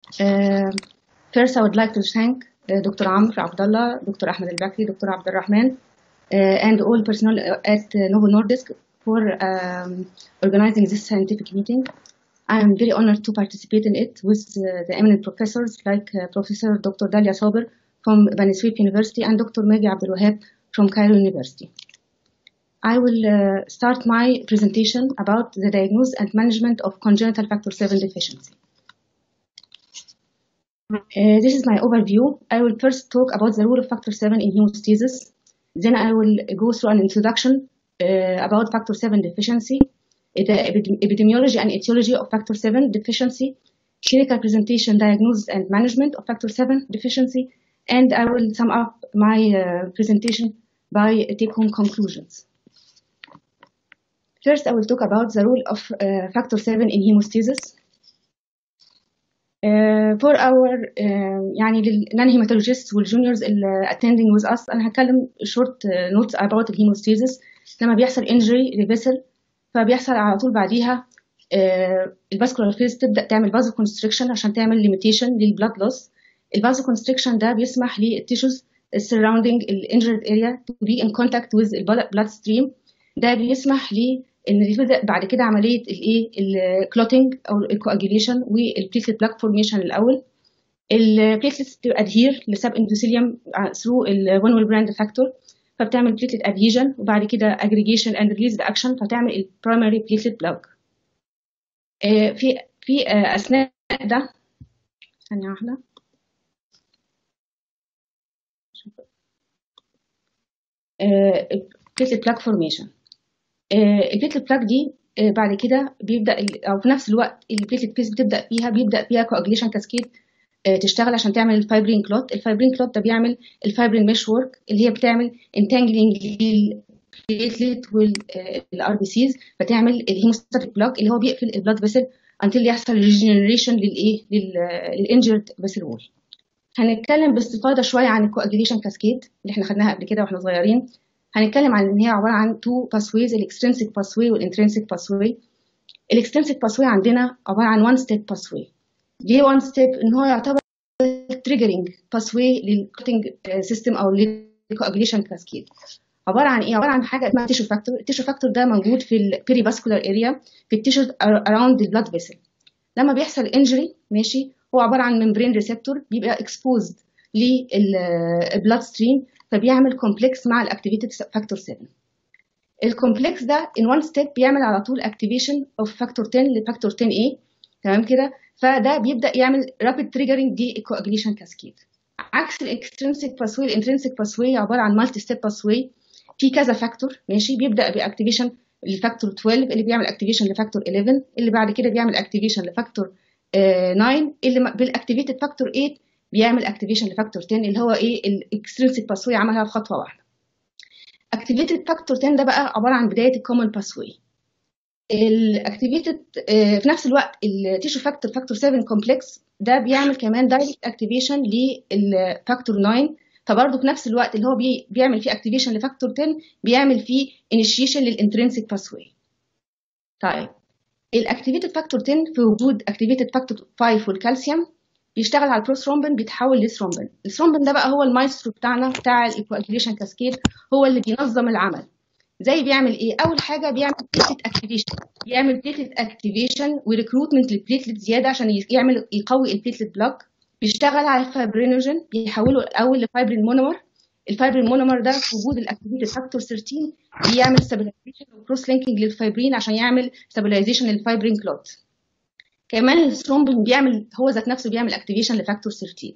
Uh, first, I would like to thank uh, Dr. Amr Abdullah, Dr. Ahmed Al-Bakri, Dr. Abdul Rahman, uh, and all personnel at uh, Novo Nordisk for um, organizing this scientific meeting. I am very honored to participate in it with uh, the eminent professors like uh, Professor Dr. Dalia Sober from Bani Suif University and Dr. Maggie Abdul Wahab from Cairo University. I will uh, start my presentation about the diagnosis and management of congenital factor 7 deficiency. Uh, this is my overview. I will first talk about the role of factor 7 in hemostasis. Then I will go through an introduction uh, about factor 7 deficiency, the epidemiology and etiology of factor 7 deficiency, clinical presentation, diagnosis, and management of factor 7 deficiency, and I will sum up my uh, presentation by take-home conclusions. First, I will talk about the role of uh, factor 7 in hemostasis. Uh, for our uh, يعني للنان هيماتولوجيست والجونيورز اللي attending with us انا هتكلم short uh, notes about الهيموستيزس لما بيحصل injury لفيسل فبيحصل على طول بعديها uh, الفاسكولار فيز تبدا تعمل فازو كونستريكشن عشان تعمل limitation للبلاد لوس الفازو كونستريكشن ده بيسمح للتيشوز surrounding الانجرد area to be in contact with البلاد ستريم ده بيسمح لي ان تبدا بعد كده عمليه الايه الكلوتنج او الكواجيليشن والبليتلت بلاك فورميشن الاول البليتلتس بتادهير لسب اندوثيليوم ثرو الون براند فاكتور فبتعمل بليتلت ادهيجن وبعد كده اجريجيشن اند ريليز اكشن فتعمل البرايمري بليتلت بلاك في في اثناء ده ثانيه واحده بليتلت بلاك فورميشن البليتلت بلاك دي بعد كده بيبدا او في نفس الوقت البليتلت بيس بتبدا فيها بيبدا فيها كواجليشن كاسكيد تشتغل عشان تعمل الفايبرين كلوت الفايبرين كلوت ده بيعمل الفايبرين ميش ورك اللي هي بتعمل انتانجلينج للبليتلت والار بي سيز فتعمل الهيموستاتيك بلوك اللي هو بيقفل البلاد فيسل انتل يحصل ريجنريشن للايه للانجرد فيسل وول هنتكلم باستفاضه شويه عن الكواجليشن كاسكيد اللي احنا خدناها قبل كده واحنا صغيرين هنتكلم عن ان هي عباره عن تو باسويز الاكسترنسيك باسوي والانترنسيك باسوي الاكسترنسيك باسوي عندنا عباره عن وان ستيب باسوي ليه وان ستيب ان هو يعتبر تريجرنج باسوي للكوتنج سيستم او للكواجليشن كاسكيد عباره عن ايه عباره عن حاجه اسمها تيشو فاكتور التيشو فاكتور ده موجود في البيري فاسكولار اريا في التيشو اراوند البلاد فيسل لما بيحصل انجري ماشي هو عباره عن ممبرين ريسبتور بيبقى اكسبوزد للبلاد ستريم فبيعمل كومبلكس مع الاكتيفيتد فاكتور 7 الكومبلكس ده ان وان ستيب بيعمل على طول اكتيفيشن اوف فاكتور 10 لفاكتور 10 ايه تمام كده فده بيبدا يعمل رابيد تريجرنج دي الكواجليشن كاسكيد عكس الاكسترنسيك باسوي الانترنسيك باسوي عباره عن مالتي ستيب باسوي في كذا فاكتور ماشي بيبدا باكتيفيشن لفاكتور 12 اللي بيعمل اكتيفيشن لفاكتور 11 اللي بعد كده بيعمل اكتيفيشن لفاكتور 9 اللي بالاكتيفيتد فاكتور 8 بيعمل اكتيفيشن لفاكتور 10 اللي هو ايه الاكسترنسيك باسوي عملها في خطوه واحده اكتيفيتد فاكتور 10 ده بقى عباره عن بدايه الكومن باسوي الاكتيفيتد في نفس الوقت التيشو فاكتور فاكتور 7 كومبلكس ده بيعمل كمان دايركت اكتيفيشن للفاكتور 9 فبرضه في نفس الوقت اللي هو بي بيعمل فيه اكتيفيشن لفاكتور 10 بيعمل فيه انيشيشن للانترنسيك باسوي طيب الاكتيفيتد فاكتور 10 في وجود اكتيفيتد فاكتور 5 والكالسيوم بيشتغل على البروثرومبين بيتحول لثرومبين الثرومبين ده بقى هو المايسترو بتاعنا بتاع الايكواجيليشن كاسكيد هو اللي بينظم العمل زي بيعمل ايه اول حاجه بيعمل بليتلت اكتيفيشن بيعمل بليتلت اكتيفيشن وريكروتمنت للبليتلت زياده عشان يعمل يقوي البليتلت بلوك بيشتغل على الفايبرينوجين بيحوله الاول لفايبرين مونومر الفايبرين مونومر ده في وجود الاكتيفيتد فاكتور 13 بيعمل ستابلايزيشن وكروس لينكينج للفايبرين عشان يعمل ستابلايزيشن للفايبرين كلوت كمان الثرومبين بيعمل هو ذات نفسه بيعمل اكتيفيشن لفاكتور 13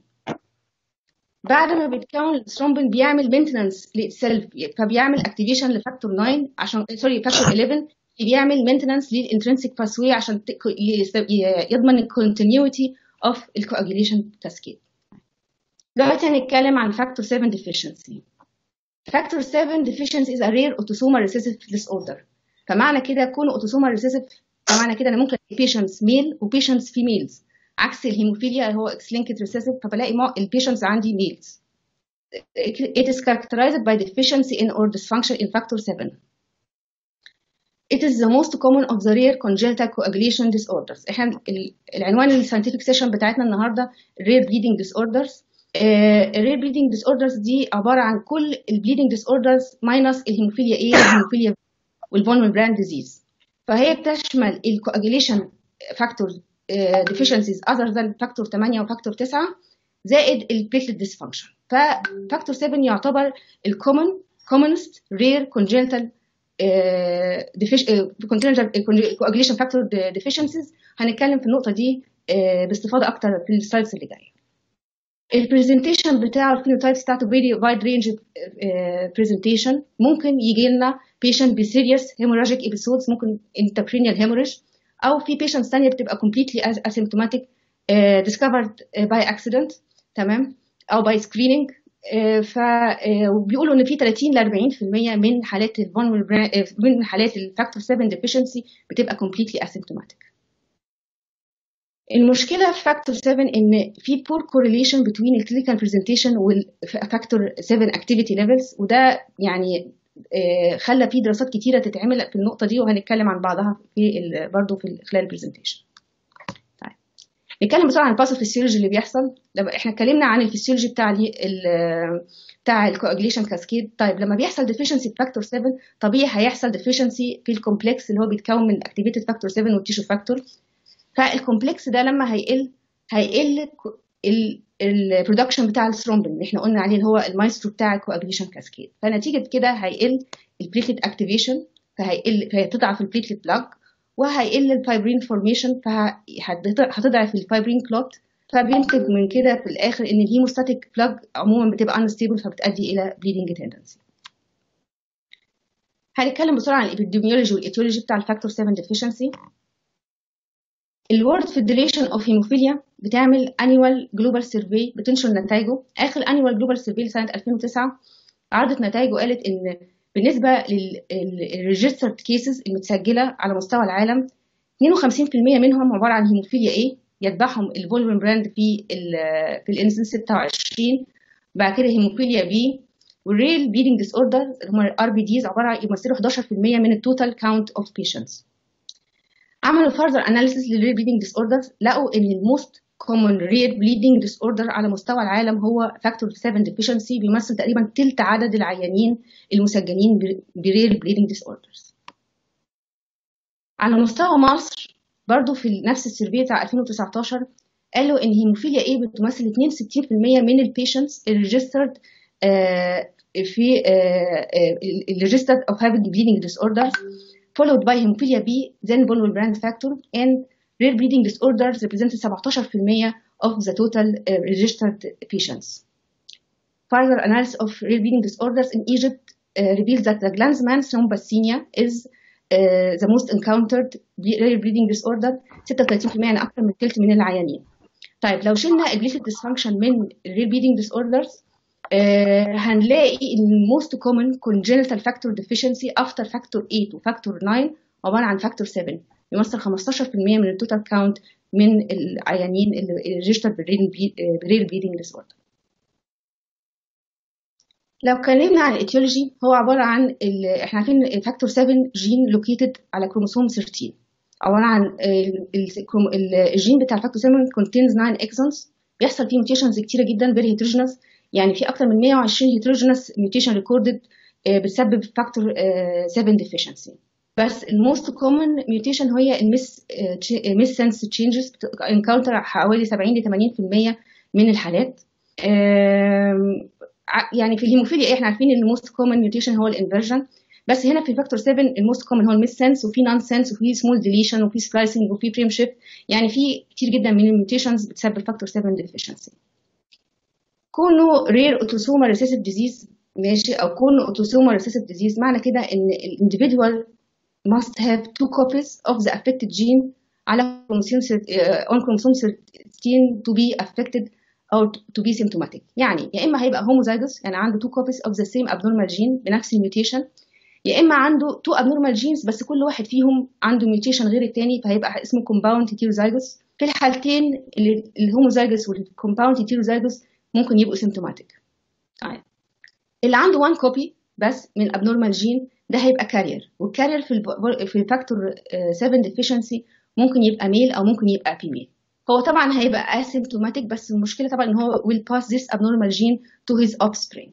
بعد ما بيتكون الثرومبين بيعمل مينتنانس للسيلف فبيعمل اكتيفيشن لفاكتور 9 عشان سوري فاكتور 11 بيعمل مينتنانس للانترنسيك باسوي عشان يضمن الكونتينيوتي اوف الكواجيليشن كاسكيد دلوقتي هنتكلم عن فاكتور 7 deficiency فاكتور 7 deficiency is a rare autosomal recessive disorder فمعنى كده كونه autosomal recessive فمعنى كده انا ممكن patients male وبيشنتس females عكس الهيموفيليا هو اكس لينكد ريسيسيف فبلاقي البيشنتس عندي ميلز it is characterized by deficiency in or dysfunction in factor 7 It is the most common of the rare congenital coagulation disorders. احنا العنوان الساينتفك سيشن بتاعتنا النهارده rare bleeding disorders. الرير bleeding disorders دي عباره عن كل البليدنج disorders ماينس الهيموفيليا A والهيموفيليا والفون براند ديزيز. فهي بتشمل الكواجيليشن فاكتور deficiencies other than فاكتور 8 وفاكتور 9 زائد البليتلت ديسفانكشن. ففاكتور 7 يعتبر الكومن commonest rare congenital coagulation factor deficiencies هنتكلم في النقطه دي باستفاضه اكتر في السلايدز اللي جايه البرزنتيشن بتاع الفينوتايبس بتاعته فيري وايد رينج برزنتيشن ممكن يجي لنا بيشنت بسيريس هيموراجيك ابيسودز ممكن انتركرينيال هيموريج او في بيشنتس ثانيه بتبقى كومبليتلي اسيمتوماتيك ديسكفرد باي اكسيدنت تمام او باي سكريننج فبيقولوا ان في 30 ل 40% من حالات الفون من حالات الفاكتور 7 ديفيشنسي بتبقى كومبليتلي اسيمتوماتيك المشكله في فاكتور 7 ان في بور كورليشن بين الكلينيكال برزنتيشن والفاكتور 7 اكتيفيتي ليفلز وده يعني خلى في دراسات كتيره تتعمل في النقطه دي وهنتكلم عن بعضها في برضه في خلال البرزنتيشن نتكلم بسرعه عن الباثوفيسيولوجي اللي بيحصل لما احنا اتكلمنا عن الفسيولوجي بتاع ال بتاع الكواجليشن كاسكيد طيب لما بيحصل ديفيشنسي في فاكتور 7 طبيعي هيحصل ديفيشنسي في الكومبلكس اللي هو بيتكون من اكتيفيتد فاكتور 7 والتيشو فاكتور فالكومبلكس ده لما هيقل هيقل البرودكشن بتاع الثرومبين اللي احنا قلنا عليه اللي هو المايسترو بتاع الكواجليشن كاسكيد فنتيجه كده هيقل البليتلت اكتيفيشن فهيقل فهتضعف البليتلت بلاك وهيقل الفايبرين فورميشن فهتضعف الفايبرين كلوت فبينتج من كده في الاخر ان الهيموستاتيك بلاج عموما بتبقى انستيبل فبتؤدي الى بليدنج تندنسي هنتكلم بسرعه عن الابيديميولوجي والايتيولوجي بتاع الفاكتور 7 ديفيشنسي الورد فيدريشن اوف هيموفيليا بتعمل انيوال جلوبال سيرفي بتنشر نتائجه اخر انيوال جلوبال سيرفي لسنه 2009 عرضت نتائجه وقالت ان بالنسبه للريجسترد كيسز المتسجله على مستوى العالم 52% منهم عباره عن هيموفيليا A يتبعهم الفولفين براند في ال في الانسن 26 بعد كده هيموفيليا B والريل بيدنج ديس اوردر اللي هم الار بي ديز عباره عن يمثلوا 11% من التوتال كاونت اوف بيشنتس عملوا فurther analysis للريل بيدنج ديس اوردر لقوا ان الموست common rare bleeding disorder على مستوى العالم هو factor 7 deficiency بيمثل تقريبا تلت عدد العيانين المسجلين برير bleeding disorders. على مستوى مصر برضو في نفس السيرفي بتاع 2019 قالوا ان هيموفيليا A بتمثل 62% من البيشنتس الريجسترد في الريجسترد of having bleeding disorders followed by hemophilia B then vulvar brand factor and rare bleeding disorders represented 17% of the total uh, registered patients. Further analysis of rare bleeding disorders in Egypt uh, reveals that the Glanzmann's thrombocythemia is uh, the most encountered rare bleeding disorder 36% يعني أكثر من ثلث من العيانين. طيب لو شلنا البليتد dysfunction من rare bleeding disorders هنلاقي most common congenital factor deficiency after factor 8 وفاكتور 9 عبارة عن factor 7 يمثل 15% من التوتال كاونت من العيانين اللي ريجستر بريل بليدنج ديس اوردر لو اتكلمنا عن الايتيولوجي هو عباره عن احنا عارفين فاكتور 7 جين لوكيتد على كروموسوم 13 عباره عن الجين بتاع الفاكتور 7 كونتينز 9 اكسونز بيحصل فيه ميوتيشنز كتيره جدا فيري هيتروجينس يعني في اكتر من 120 هيتروجينس ميوتيشن ريكوردد بتسبب فاكتور 7 ديفيشنسي بس الموست كومن ميوتيشن هي الميس ميس سنس تشينجز انكاونتر حوالي 70 ل 80% من الحالات يعني في الهيموفيليا احنا عارفين ان الموست كومن ميوتيشن هو الانفرجن بس هنا في فاكتور 7 الموست كومن هو الميس سنس وفي نون سنس وفي سمول ديليشن وفي سبلايسنج وفي بريم شيفت يعني في كتير جدا من الميوتيشنز بتسبب فاكتور 7 ديفيشنسي كونه رير اوتوسوما ريسيسيف ديزيز ماشي او كونه اوتوسوما ريسيسيف ديزيز معنى كده ان الانديفيدوال must have two copies of the affected gene على chromosome uh, on chromosome 13 to be affected or to be symptomatic يعني يا اما هيبقى homozygous يعني عنده two copies of the same abnormal gene بنفس الميوتيشن يا اما عنده two abnormal genes بس كل واحد فيهم عنده ميوتيشن غير التاني فهيبقى اسمه compound heterozygous في الحالتين الهوموزايجوس والكومباوند heterozygous ممكن يبقوا symptomatic طيب اللي عنده one copy بس من abnormal gene ده هيبقى كارير والكارير في الب... في الفاكتور 7 ديفيشنسي ممكن يبقى ميل او ممكن يبقى فيميل هو طبعا هيبقى اسيمتوماتيك بس المشكله طبعا ان هو will pass this abnormal gene to his offspring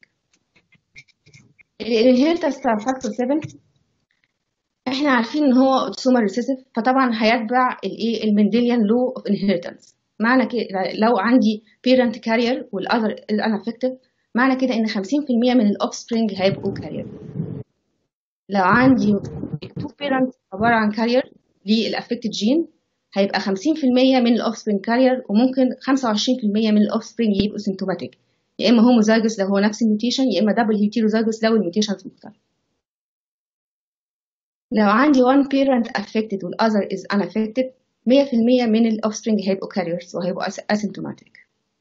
الانهيرتنس بتاع فاكتور 7 احنا عارفين ان هو اوتوسومال ريسيسيف فطبعا هيتبع الايه المنديليان لو اوف انهيرتنس معنى كده لو عندي بيرنت كارير والاذر انافكتيف معنى كده ان 50% من الاوف سبرينج هيبقوا كارير لو عندي تو بيرنت عباره عن كارير للافكتد جين هيبقى 50% من الاوف سبرينج كارير وممكن 25% من الاوف سبرينج يبقوا سيمتوماتيك يا اما هوموزايجوس لو هو نفس الميوتيشن يا اما دبل هيتيروزايجوس لو الميوتيشنز مختلفه لو عندي one parent affected والother is unaffected 100% من ال offspring هيبقوا carriers وهيبقوا asymptomatic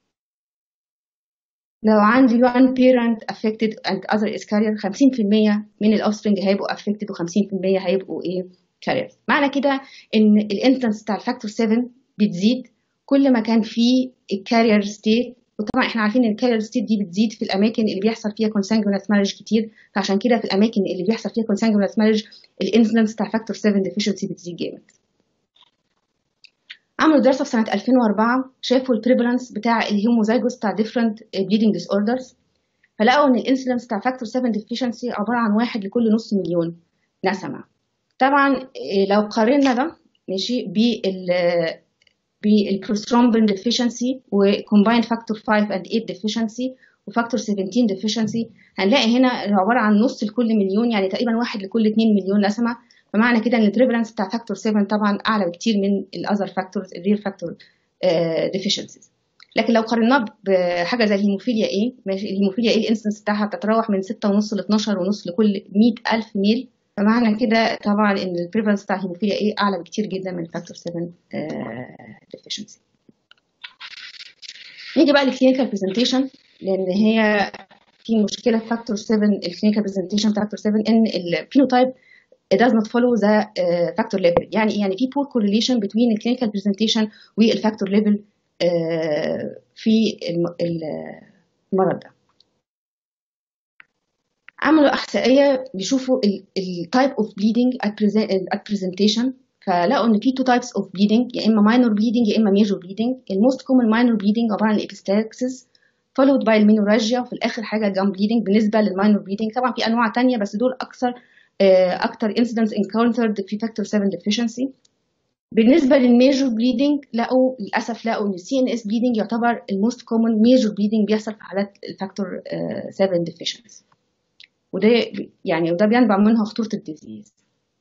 لو عندي one parent affected and other is carrier 50% من ال offspring هيبقوا affected و50% هيبقوا ايه carriers معنى كده ان الانتنس بتاع الفاكتور 7 بتزيد كل ما كان فيه الكارير ستيت وطبعا احنا عارفين ان الكارير ستيت دي بتزيد في الاماكن اللي بيحصل فيها consanguineous مارج كتير فعشان كده في الاماكن اللي بيحصل فيها consanguineous مارج الانسيدنس بتاع فاكتور 7 ديفيشنسي بتزيد جامد عملوا دراسه في سنه 2004 شافوا البريفالنس بتاع الهيموزايجوس بتاع different bleeding disorders فلقوا ان الانسيدنس بتاع فاكتور 7 ديفيشنسي عباره عن واحد لكل نص مليون نسمه طبعا لو قارنا ده ماشي بال بالبروسترومبين ديفيشنسي وكومبايند فاكتور 5 اند 8 ديفيشنسي وفاكتور 17 ديفيشنسي هنلاقي هنا عباره عن نص لكل مليون يعني تقريبا واحد لكل 2 مليون نسمه فمعنى كده ان البريفالنس بتاع فاكتور 7 طبعا اعلى بكتير من الاذر فاكتورز الرير فاكتور ديفيشنسيز لكن لو قارناه بحاجه زي الهيموفيليا ايه ماشي الهيموفيليا ايه الانسنس بتاعها بتتراوح من 6.5 ل 12.5 لكل 100000 ميل فمعنى كده طبعا ان البريفالنس بتاع الهيموفيليا ايه اعلى بكتير جدا من فاكتور 7 ديفيشنسي نيجي بقى للكلينيكال برزنتيشن لان هي في مشكله في فاكتور 7 الكلينيكال برزنتيشن بتاع فاكتور 7 ان الفينوتايب it does not follow the uh, factor level يعني يعني في poor correlation between الكلينيكال presentation والفاكتور level uh, في المرض ده عملوا احصائيه بيشوفوا التايب اوف bleeding at, present, at presentation فلقوا ان في two types of bleeding يا اما minor bleeding يا اما major bleeding الموست common minor bleeding عباره عن الابيستاكسس followed by المينوراجيا وفي الاخر حاجه جام bleeding بالنسبه للماينور bleeding طبعا في انواع تانية بس دول اكثر اكتر incidents encountered في factor 7 deficiency بالنسبه للميجور بليدنج لقوا للاسف لقوا ان السي ان اس بليدنج يعتبر الموست كومن ميجور بليدنج بيحصل في حالات الفاكتور 7 deficiency وده يعني وده بينبع منها خطوره الديزيز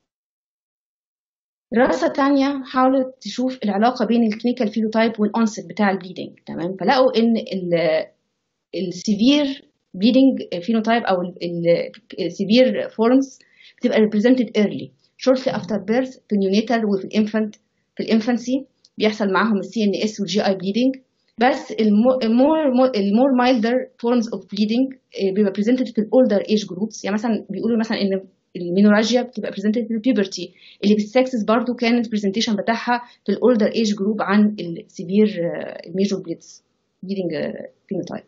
دراسه تانية حاولت تشوف العلاقه بين الكلينيكال فينوتايب والانست بتاع البليدنج تمام فلقوا ان السيفير بليدنج فينوتايب او السيفير فورمز بتبقى represented early shortly after birth في النيونيتال وفي الانفانت في الانفانسي بيحصل معاهم السي ان اس والجي اي بليدنج بس المور المور مايلدر فورمز اوف بليدنج بيبقى presented في الاولدر ايج جروبس يعني مثلا بيقولوا مثلا ان المينوراجيا بتبقى presented في البيبرتي اللي بالسكسس برضو كانت البرزنتيشن بتاعها في الاولدر ايج جروب عن السيفير الميجور بليدز بليدنج فينوتايب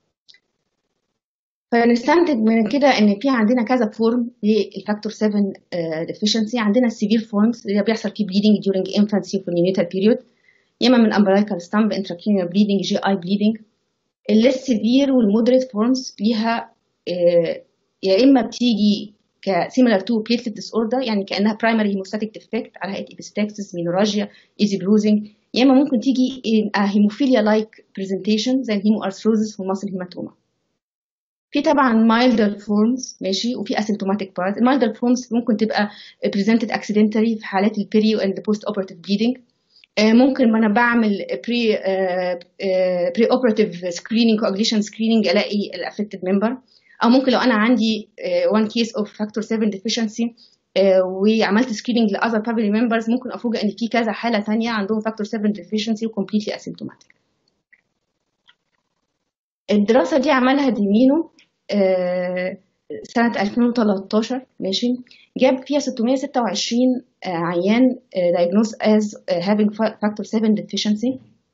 فنستنتج من كده ان في عندنا كذا فورم للفاكتور 7 ديفيشنسي عندنا السيفير فورمز اللي بيحصل فيه بليدنج during infancy وفي النيونيتال بيريود يا اما من امبرايكال ستامب intracranial bleeding جي اي bleeding الليس سيفير والمودريت فورمز ليها يا اما بتيجي كسيميلر تو platelet disorder يعني كانها primary hemostatic defect على هيئه epistaxis مينوراجيا easy bruising يا اما ممكن تيجي هيموفيليا لايك برزنتيشن زي الهيمو ارثروزس والماسل هيماتوما في طبعا مايلدر فورمز ماشي وفي اسيمتوماتيك بارت المايلدر فورمز ممكن تبقى بريزنتد اكسيدنتالي في حالات البيريو اند بوست اوبراتيف بليدنج ممكن ما انا بعمل بري بري اوبراتيف سكريننج كوجليشن سكريننج الاقي الافكتد ممبر او ممكن لو انا عندي وان كيس اوف فاكتور 7 ديفيشنسي وعملت سكريننج لاذر فاميلي ممبرز ممكن افوجئ ان في كذا حاله ثانيه عندهم فاكتور 7 ديفيشنسي وكومبليتلي اسيمتوماتيك الدراسه دي عملها ديمينو سنة 2013 ماشي جاب فيها 626 عيان diagnosed as having factor 7 deficiency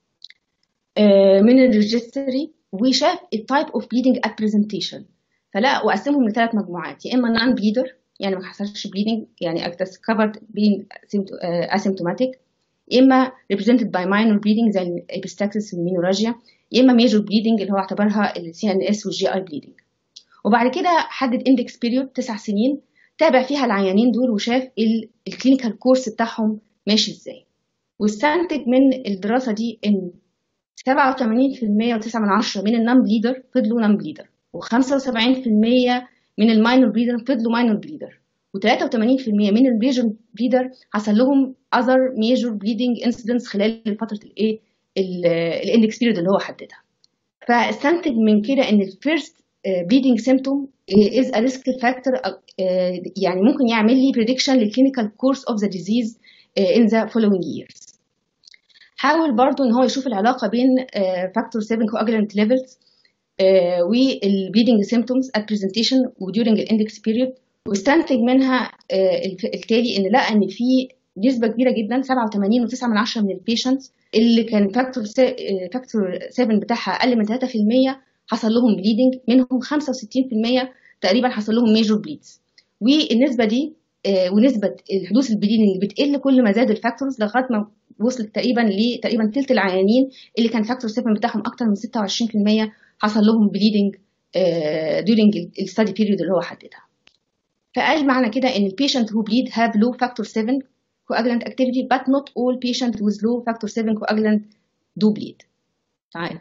من الريجستري وشاف التايب اوف bleeding at presentation فلا وقسمهم لثلاث مجموعات يا اما نان بليدر يعني ما حصلش bleeding يعني discovered being asymptomatic يا اما represented by minor bleeding زي الابستاكسس والمينوراجيا يا اما major bleeding اللي هو اعتبرها السي ان اس والجي اي bleeding وبعد كده حدد اندكس بيريود تسع سنين تابع فيها العيانين دول وشاف الكلينيكال كورس بتاعهم ماشي ازاي واستنتج من الدراسه دي ان 87% و9 من عشرة من النون بليدر فضلوا نون بليدر و75% من الماينور بليدر فضلوا ماينور بليدر و83% من الميجور بليدر حصل لهم اذر ميجور بليدنج انسيدنتس خلال فتره الايه الاندكس بيريود اللي هو حددها فاستنتج من كده ان الفيرست بليدنج سيمتوم از ا ريسك فاكتور يعني ممكن يعمل لي بريدكشن للكلينيكال كورس اوف ذا ديزيز in the following years حاول برضو ان هو يشوف العلاقه بين فاكتور 7 coagulant levels والبليدنج symptoms at presentation وديورنج الاندكس بيريود واستنتج منها التالي ان لقى ان في نسبه كبيره جدا 87.9 من عشرة من البيشنتس اللي كان فاكتور فاكتور 7 بتاعها اقل من 3% حصل لهم بليدنج منهم 65% تقريبا حصل لهم ميجور بليدز والنسبه دي ونسبه حدوث البليدنج بتقل كل ما زاد الفاكتورز لغايه ما وصلت تقريبا لتقريبا ثلث العيانين اللي كان فاكتور 7 بتاعهم اكتر من 26% حصل لهم بليدنج during الستادي بيريود اللي هو حددها فقال معنى كده ان البيشنت who bleed have low factor 7 coagulant activity but not all patients with low factor 7 coagulant do bleed تعال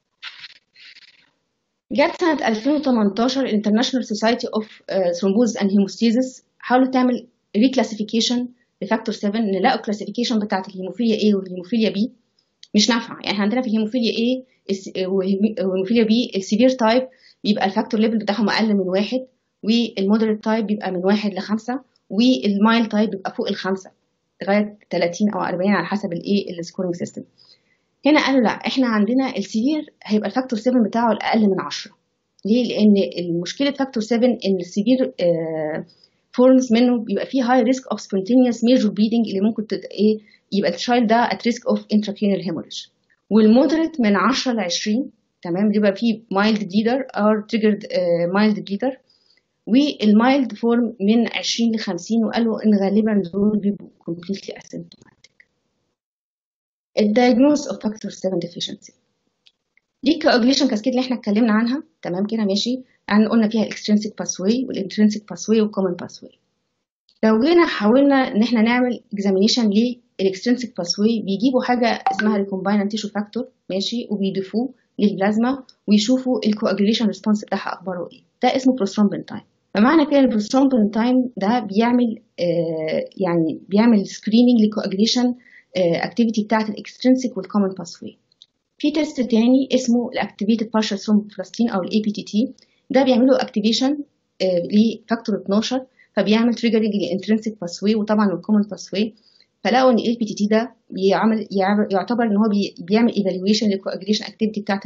جت سنة 2018 International Society of Thrombosis and Hemostasis حاولوا تعمل ريكلاسيفيكيشن لفاكتور 7 ان لقوا الكلاسيفيكيشن بتاعت الهيموفيليا A والهيموفيليا B مش نافعه يعني عندنا في الهيموفيليا A والهيموفيليا B السيفير تايب بيبقى الفاكتور ليفل بتاعهم اقل من واحد والمودريت تايب بيبقى من واحد لخمسة والمايل تايب بيبقى فوق الخمسة لغاية 30 أو 40 على حسب الإيه السكورنج سيستم هنا قالوا لا احنا عندنا السيفير هيبقى الفاكتور 7 بتاعه الأقل من 10 ليه؟ لأن مشكلة فاكتور 7 إن السيفير آه فورمز منه بيبقى فيه هاي ريسك اوف سبونتينيوس ميجور بليدنج اللي ممكن تد... ايه يبقى التشايلد ده ات ريسك اوف intracranial hemorrhage والمودريت من 10 ل 20 تمام بيبقى فيه mild bleeder or triggered uh, mild bleeder والمايلد فورم من 20 ل 50 وقالوا ان غالبا دول بيبقوا completely asymptomatic. الدايجنوز اوف فاكتور 7 deficiency دي الكواجليشن كاسكيد اللي احنا اتكلمنا عنها تمام كده ماشي يعني قلنا فيها الاكسترنسيك باسواي والانترنسيك باسواي والكومن باسواي لو جينا حاولنا ان احنا نعمل اكزامينيشن للاكسترنسيك باسواي بيجيبوا حاجه اسمها ريكومبايننت تيشو فاكتور ماشي وبيضيفوه للبلازما ويشوفوا الكواجليشن ريسبونس بتاعها اخباره ايه ده اسمه بروسترومبين تايم فمعنى كده البروسترومبين تايم ده بيعمل آه يعني بيعمل سكريننج للكواجليشن اكتيفيتي بتاعت الاكسترنسيك والكومن باسواي في تيست تاني اسمه الاكتيفيتد بارشال ثرومبوبلاستين او الاي بي تي تي ده بيعملوا اكتيفيشن لفاكتور 12 فبيعمل تريجرنج للانترنسيك باسواي وطبعا الكومن باسواي فلقوا ان الاي بي تي تي ده بيعمل يعتبر ان هو بيعمل ايفالويشن للكواجليشن اكتيفيتي بتاعت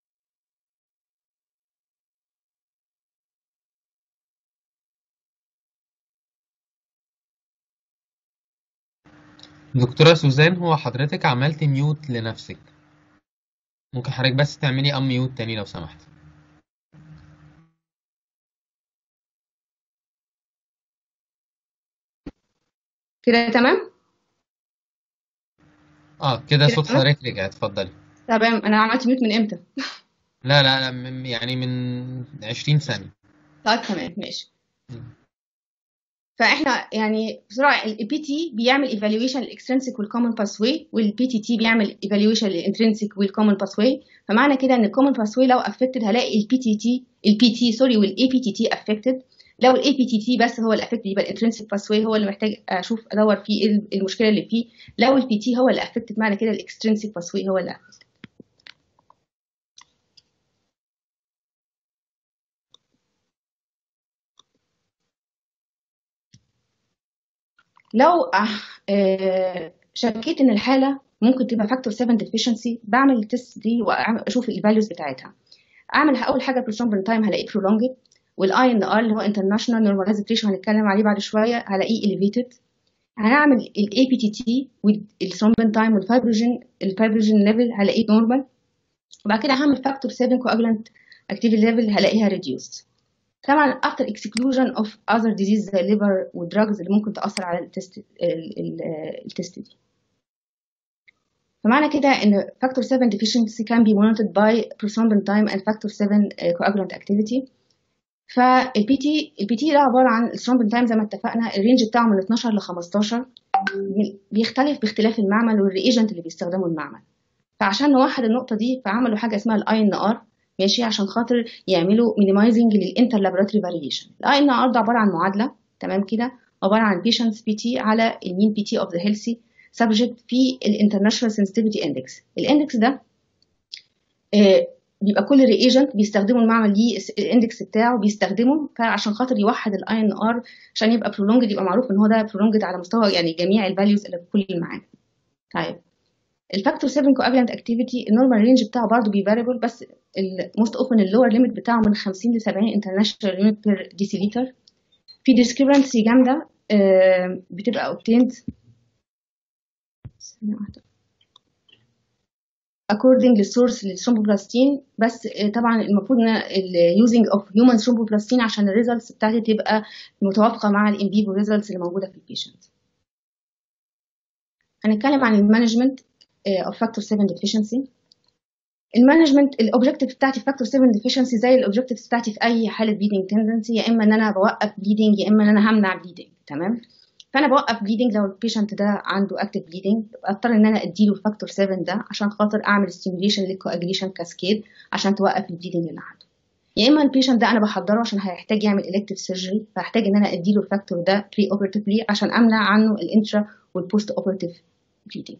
دكتورة سوزان هو حضرتك عملت ميوت لنفسك ممكن حضرتك بس تعملي ام ميوت تاني لو سمحت كده تمام اه كده صوت حضرتك رجع اتفضلي تمام انا عملت ميوت من امتى لا لا لا من يعني من 20 ثانية طيب تمام ماشي فاحنا يعني بسرعه البي تي بيعمل ايفالويشن للاكسترنسيك والكومن باسواي والبي تي تي بيعمل ايفالويشن للانترنسيك والكومن باسواي فمعنى كده ان الكومن باسواي لو افكتد هلاقي البي تي تي البي تي سوري والاي بي تي تي افكتد لو الاي بي تي تي بس هو اللي افكتد يبقى الانترنسيك باسواي هو اللي محتاج اشوف ادور فيه ايه المشكله اللي فيه لو البي تي هو اللي افكتد معنى كده الاكسترنسيك باسواي هو اللي افكتد لو شكيت ان الحاله ممكن تبقى فاكتور 7 ديفيشنسي بعمل التست دي واشوف الفاليوز بتاعتها اعمل اول حاجه بروسترومبين تايم هلاقيه برولونجد والاي ان ار اللي هو انترناشونال نورماليزد ريشيو هنتكلم عليه بعد شويه هلاقيه اليفيتد هنعمل الاي بي تي تي والثرومبين تايم والفايبروجين الفايبروجين ليفل هلاقيه نورمال وبعد كده هعمل فاكتور 7 كواجلانت اكتيفيتي ليفل هلاقيها ريديوست طبعا after exclusion of other diseases زي liver والدراجز اللي ممكن تأثر على التست التست دي فمعنى كده ان factor 7 deficiency can be monitored by prothrombin time and factor 7 coagulant activity فالبي تي البي تي ده عباره عن الثرومبين تايم زي ما اتفقنا الرينج بتاعه من 12 ل 15 بيختلف باختلاف المعمل والريجنت اللي بيستخدمه المعمل فعشان نوحد النقطه دي فعملوا حاجه اسمها الاي ان ار ماشي عشان خاطر يعملوا مينيمايزنج للانتر لابوراتوري فاريشن الاي ان ار ده عباره عن معادله تمام كده عباره عن بيشنتس بي تي على المين بي تي اوف ذا هيلثي سبجكت في الانترناشونال سنسيتيفيتي اندكس الاندكس ده آه بيبقى كل ريجنت بيستخدموا المعمل ليه الاندكس بتاعه بيستخدمه فعشان خاطر يوحد الاي ان ار عشان يبقى برولونجد يبقى معروف ان هو ده برولونجد على مستوى يعني جميع الفاليوز اللي في كل المعامل طيب الفاكتور 7 كواجلانت اكتيفيتي النورمال رينج بتاعه برضه بيفاريبل بس الموست اوفن اللور ليميت بتاعه من 50 ل 70 انترناشونال يونت بير ديسيليتر في ديسكريبنسي جامده بتبقى اوبتيند ثانيه واحده according للسورس للثرومبوبلاستين بس طبعا المفروض ان اليوزنج اوف هيومن ثرومبوبلاستين عشان الريزلتس بتاعتي تبقى متوافقه مع الان فيفو ريزلتس اللي موجوده في البيشنت هنتكلم عن المانجمنت اوف فاكتور 7 ديفيشنسي المانجمنت الاوبجكتيف بتاعتي في فاكتور 7 ديفيشنسي زي الاوبجكتيف بتاعتي في اي حاله بليدنج تندنسي يا اما ان انا بوقف بليدنج يا اما ان انا همنع بليدنج تمام فانا بوقف بليدنج لو البيشنت ده عنده اكتف بليدنج اضطر ان انا اديله الفاكتور 7 ده عشان خاطر اعمل ستيميوليشن للكواجليشن كاسكيد عشان توقف البليدنج اللي عنده يا اما البيشنت ده انا بحضره عشان هيحتاج يعمل الكتيف سيرجري فهحتاج ان انا اديله الفاكتور ده بري اوبرتيفلي عشان امنع عنه الانترا والبوست اوبرتيف بليدنج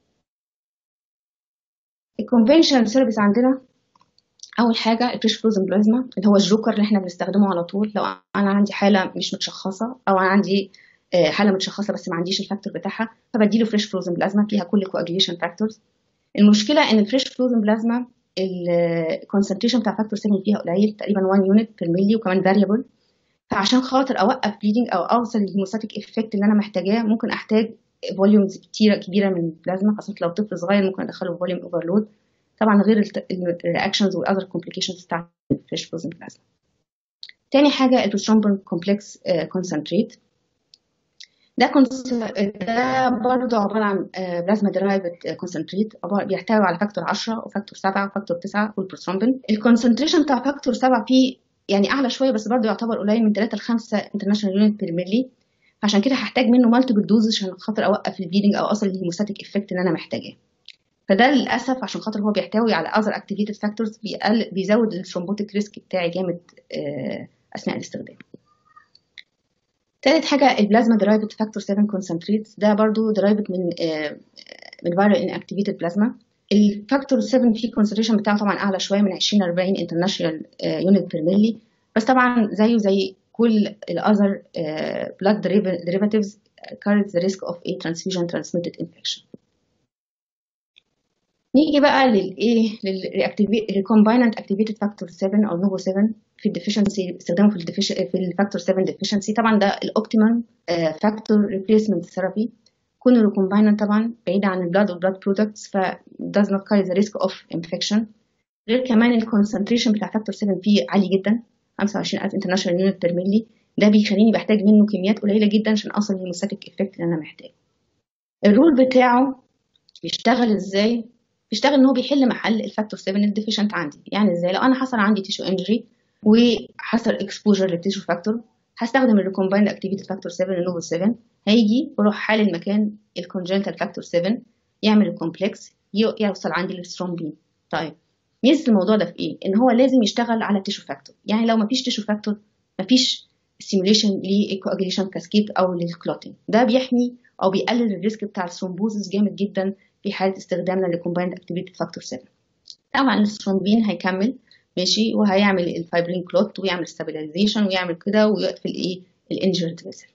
الكونفنشنال سيرفيس عندنا اول حاجه البريش فروزن بلازما اللي هو الجوكر اللي احنا بنستخدمه على طول لو انا عندي حاله مش متشخصه او انا عندي حاله متشخصه بس ما عنديش الفاكتور بتاعها فبديله فريش فروزن بلازما فيها كل كواجيليشن فاكتورز المشكله ان الفريش فروزن بلازما الكونسنتريشن بتاع فاكتور 7 فيها قليل تقريبا 1 يونت بير ملي وكمان فاريبل فعشان خاطر اوقف بليدنج او اوصل للهيموستاتيك افكت اللي انا محتاجاه ممكن احتاج فوليومز كتيره كبيره من البلازما خاصه لو طفل صغير ممكن ادخله فوليوم اوفرلود طبعا غير الرياكشنز والاذر كومبليكيشنز بتاع الفريش فروزن بلازما تاني حاجه البروسترومبين كومبلكس كونسنتريت ده كونس... ده برضه عباره عن بلازما ديرايفد كونسنتريت بيحتوي على فاكتور 10 وفاكتور 7 وفاكتور 9 والبروسترومبين الكونسنتريشن بتاع فاكتور 7 فيه يعني اعلى شويه بس برضه يعتبر قليل من 3 ل 5 انترناشونال يونت بير ملي عشان كده هحتاج منه مالتيبل دوز عشان خاطر اوقف البليدنج او اوصل للهيموستاتيك افكت اللي انا محتاجاه فده للاسف عشان خاطر هو بيحتوي على اذر اكتيفيتد فاكتورز بيزود الثرومبوتيك ريسك بتاعي جامد اثناء الاستخدام تالت حاجة البلازما درايفد فاكتور 7 كونسنتريتس ده برضو درايفد من آه من فيرال ان اكتيفيتد بلازما الفاكتور 7 فيه كونسنتريشن بتاعه طبعا اعلى شوية من 20 ل 40 انترناشونال يونت بير ملي بس طبعا زيه زي كل الاذر بلاد derivatives carries the risk of a transfusion transmitted infection نيجي بقى للايه للريكومبايننت اكتيفيتد فاكتور 7 او نوفو 7 في الديفيشنسي استخدامه في الديفيش في الفاكتور 7 ديفيشنسي طبعا ده الاوبتيمال فاكتور ريبليسمنت ثيرابي كون ريكومبايننت طبعا بعيد عن البلاد والبلاد برودكتس ف does not carry the risk of infection غير كمان الكونسنتريشن بتاع فاكتور 7 فيه عالي جدا 25000 انترناشونال يونت بير ملي ده بيخليني بحتاج منه كميات قليله جدا عشان اوصل للمستاتيك افكت اللي انا محتاجه الرول بتاعه بيشتغل ازاي بيشتغل ان هو بيحل محل الفاكتور 7 الديفيشنت عندي يعني ازاي لو انا حصل عندي تيشو انجري وحصل اكسبوجر للتيشو فاكتور هستخدم الريكومبايند اكتيفيتي فاكتور 7 النوفو 7 هيجي ويروح حالل مكان الكونجنتال فاكتور 7 يعمل الكومبلكس يوصل عندي للسترومبين طيب ميزه الموضوع ده في ايه ان هو لازم يشتغل على التيشو فاكتور يعني لو مفيش تيشو فاكتور مفيش ستيموليشن للكواجيليشن كاسكيد او للكلوتين ده بيحمي او بيقلل الريسك بتاع الثرومبوزس جامد جدا في حاله استخدامنا للكومبايند اكتيفيتي فاكتور 7 طبعا الثرومبين هيكمل ماشي وهيعمل الفايبرين كلوت ويعمل ستابيلايزيشن ويعمل كده ويقفل ايه الانجرد فيسل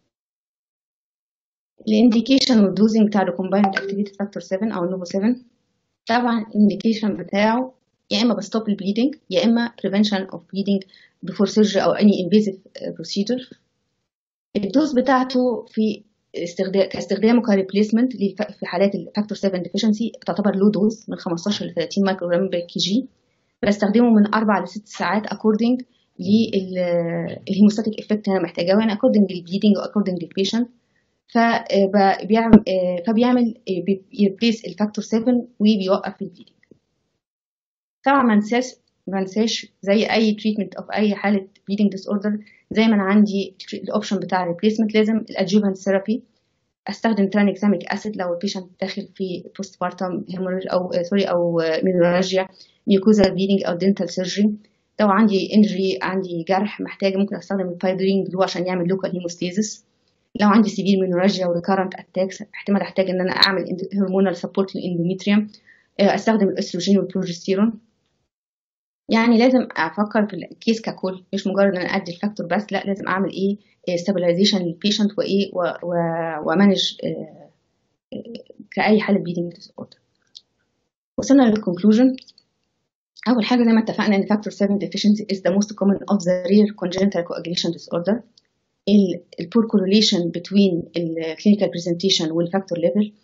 الانديكيشن والدوزنج بتاع الكومبايند اكتيفيتي فاكتور 7 او نوفو 7 طبعا الانديكيشن بتاعه يا اما بستوب البليدنج يا اما prevention of bleeding before surgery او any invasive procedure الدوز بتاعته في استخدام كاستخدامه كريبليسمنت في حالات الفاكتور 7 ديفيشنسي تعتبر لو دوز من 15 ل 30 مايكرو جرام بر كي جي بستخدمه من 4 ل 6 ساعات اكوردنج للهيموستاتيك افكت انا محتاجاه وانا اكوردنج للبليدنج واكوردنج للبيشنت فبيعمل فبيعمل يربليس الفاكتور 7 وبيوقف البليدنج طبعا ما ننساش ما ننساش زي اي تريتمنت او اي حاله بليدنج ديس اوردر زي ما انا عندي الاوبشن بتاع الريبليسمنت لازم الادجوفنت ثيرابي استخدم ترانكساميك اسيد لو البيشنت داخل في بوست بارتم هيموريج او سوري او مينورالجيا ميوكوزا بليدنج او دنتال سيرجري لو عندي انجري عندي جرح محتاجه ممكن استخدم الفايبرين جلو عشان يعمل لوكال هيموستيزس لو عندي سيفير مينورالجيا وريكارنت اتاكس احتمال احتاج ان انا اعمل هرمونال سبورت للاندوميتريوم استخدم الاستروجين والبروجستيرون يعني لازم افكر في الكيس ككل مش مجرد ان انا ادي الفاكتور بس لا لازم اعمل ايه ستابلايزيشن للبيشنت وايه ومانج كاي حاله بليدنج ديس اوردر وصلنا للكونكلوجن اول حاجه زي ما اتفقنا ان فاكتور 7 deficiency is the most common of the rare congenital coagulation disorder البور correlation between الكلينيكال presentation والفاكتور ليفل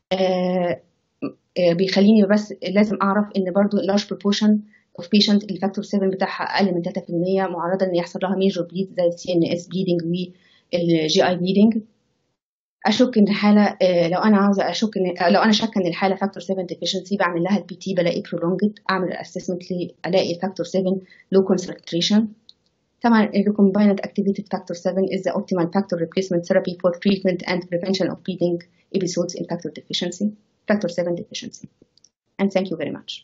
بيخليني بس لازم اعرف ان برضو large proportion of patient الفاكتور 7 بتاعها اقل من 3% معرضه ان يحصل لها major bleed زي السي ان اس bleeding والجي اي bleeding اشك ان الحاله لو انا عاوزه اشك ان لو انا شاكه ان الحاله فاكتور 7 deficiency بعمل لها البي تي بلاقي prolonged اعمل اسسمنت الاقي فاكتور 7 low concentration طبعا recombinant activated factor 7 is the optimal factor replacement therapy for treatment and prevention of bleeding episodes in factor deficiency factor 7 deficiency and thank you very much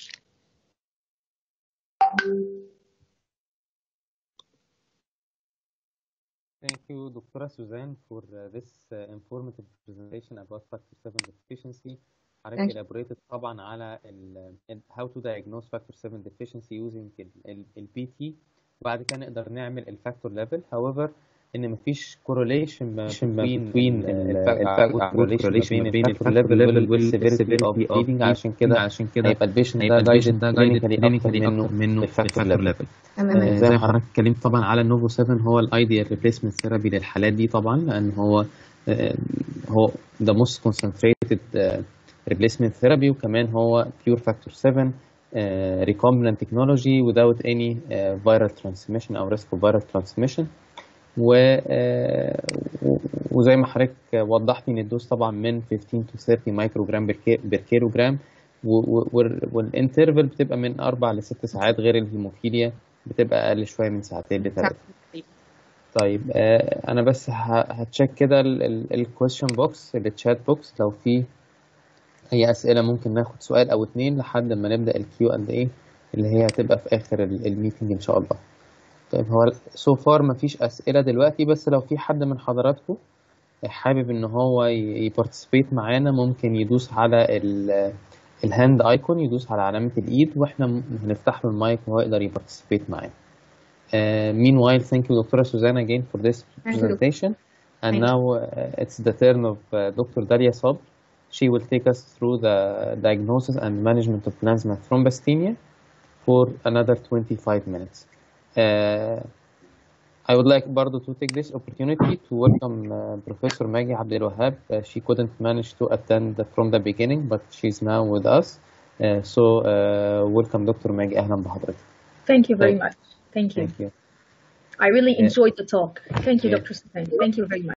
Thank you, Dr. Suzanne, for uh, this uh, informative presentation about factor 7 deficiency. حضرتك Thank you. elaborated طبعا على ال ال- how to diagnose factor 7 deficiency using ال PT وبعد كده نقدر نعمل الفاكتور level. However, ان مفيش correlation ما between ال- ال- correlation ما بين الفاكتور level والseverity of bleeding عشان كده عشان كده هيبقى البيشنت ده guided clinically اكتر منه الفاكتور level. تمام آه، زي ما حضرتك اتكلمت طبعا على النوفو 7 هو الايديال ريبليسمنت ثيرابي للحالات دي طبعا لان هو آه، هو the most concentrated آه، replacement therapy وكمان هو pure factor 7 آه، recombinant technology without any آه، viral transmission او risk of viral transmission و آه، و- وزي ما حضرتك وضحت ان الدوز طبعا من 15 to 30 مايكروجرام بير كيلوجرام والانترفال بتبقى من اربع لست ساعات غير الهيموفيليا بتبقى اقل شويه من ساعتين لثلاثه طيب آه انا بس ه- هتشيك كده الكويشن بوكس التشات بوكس لو في اي اسئله ممكن ناخد سؤال او اتنين لحد ما نبدا الكيو اند ايه اللي هي هتبقى في اخر الميتنج ان شاء الله طيب هو سو فار مفيش اسئله دلوقتي بس لو في حد من حضراتكم حابب ان هو يبارتيسيبيت معانا ممكن يدوس على الهاند ايكون يدوس على علامه الايد واحنا م- هنفتح له المايك وهو يقدر يبارتيسيبيت معانا Uh, meanwhile, thank you, Dr. Suzanne, again for this Thank you. presentation. And Thank you. now uh, it's the turn of uh, Dr. Daria Sob. She will take us through the diagnosis and management of plasma thrombasthenia for another 25 minutes. Uh, I would like Bardo to take this opportunity to welcome uh, Professor Maggie Abdel Wahab. Uh, she couldn't manage to attend from the beginning, but she's now with us. Uh, so, uh, welcome, Dr. Maggie. أهلا بحضرتك. Thank you very Thank- much. Thank you. Thank you. I really Yeah. enjoyed the talk. Thank you, Yeah. Dr. Suzanne. Thank you very much.